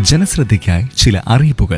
ജനശ്രദ്ധയ്ക്കായി ചില അറിയിപ്പുകൾ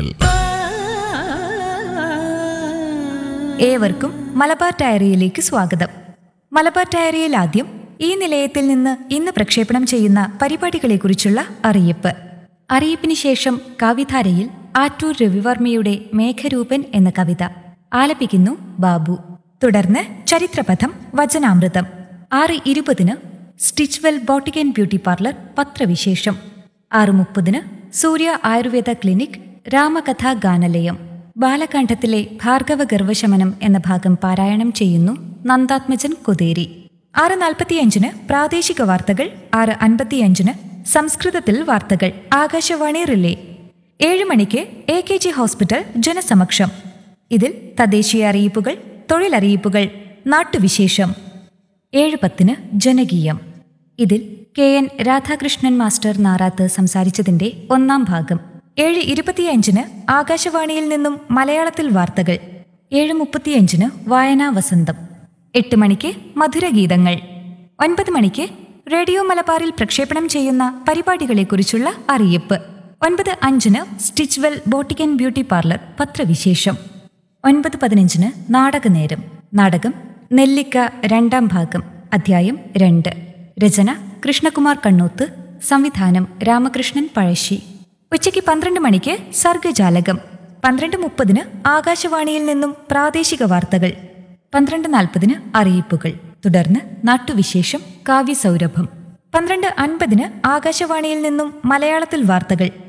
ഏവർക്കും മലബാർ ഡയറിയിലേക്ക് സ്വാഗതം മലബാർ ഡയറിയിൽ ആദ്യം ഈ നിലയത്തിൽ നിന്ന് ഇന്ന് പ്രക്ഷേപണം ചെയ്യുന്ന പരിപാടികളെക്കുറിച്ചുള്ള അറിയിപ്പ് അറിയിപ്പിന് ശേഷം കവിധാരയിൽ ആറ്റൂർ രവിവർമ്മയുടെ മേഘരൂപൻ എന്ന കവിത ആലപിക്കുന്നു ബാബു തുടർന്ന് ചരിത്രപഥം വചനാമൃതം ആറ് ഇരുപതിന് Stitchwell boutique and beauty parlour പത്രവിശേഷം ആറ് മുപ്പതിന് സൂര്യ ആയുർവേദ ക്ലിനിക് രാമകഥാ ഗാനലയം ബാലകാണ്ഡത്തിലെ ഭാർഗവ ഗർവശമനം എന്ന ഭാഗം പാരായണം ചെയ്യുന്നു നന്ദാത്മജൻ കൊതേരി ആറ് നാൽപ്പത്തിയഞ്ചിന് പ്രാദേശിക വാർത്തകൾ ആറ് അൻപത്തിയഞ്ചിന് സംസ്കൃതത്തിൽ വാർത്തകൾ ആകാശവാണി റിലേ ഏഴ് മണിക്ക് എ കെ ജി ഹോസ്പിറ്റൽ ജനസമക്ഷം ഇതിൽ തദ്ദേശീയ അറിയിപ്പുകൾ തൊഴിലറിയിപ്പുകൾ നാട്ടുവിശേഷം ഏഴ് പത്തിന് ജനകീയം ഇതിൽ K N Radhakrishnan master Narath സംസാരിച്ചതിന്റെ ഒന്നാം ഭാഗം ഏഴ് ഇരുപത്തിയഞ്ചിന് ആകാശവാണിയിൽ നിന്നും മലയാളത്തിൽ വാർത്തകൾ ഏഴ് മുപ്പത്തിയഞ്ചിന് വായനാ വസന്തം എട്ട് മണിക്ക് മധുരഗീതങ്ങൾ ഒൻപത് മണിക്ക് റേഡിയോ മലബാറിൽ പ്രക്ഷേപണം ചെയ്യുന്ന പരിപാടികളെക്കുറിച്ചുള്ള അറിയിപ്പ് ഒൻപത് അഞ്ചിന് Stitchwell boutique and beauty parlour പത്രവിശേഷം ഒൻപത് പതിനഞ്ചിന് നാടകനേരം നാടകം നെല്ലിക്ക രണ്ടാം ഭാഗം അധ്യായം രണ്ട് രചന കൃഷ്ണകുമാർ കണ്ണൂത്ത് സംവിധാനം രാമകൃഷ്ണൻ പഴശ്ശി ഉച്ചയ്ക്ക് പന്ത്രണ്ട് മണിക്ക് സർഗജാലകം പന്ത്രണ്ട് മുപ്പതിന് ആകാശവാണിയിൽ നിന്നും പ്രാദേശിക വാർത്തകൾ പന്ത്രണ്ട് നാൽപ്പതിന് അറിയിപ്പുകൾ തുടർന്ന് നാട്ടുവിശേഷം കാവ്യസൗരഭം പന്ത്രണ്ട് അൻപതിന് ആകാശവാണിയിൽ നിന്നും മലയാളത്തിൽ വാർത്തകൾ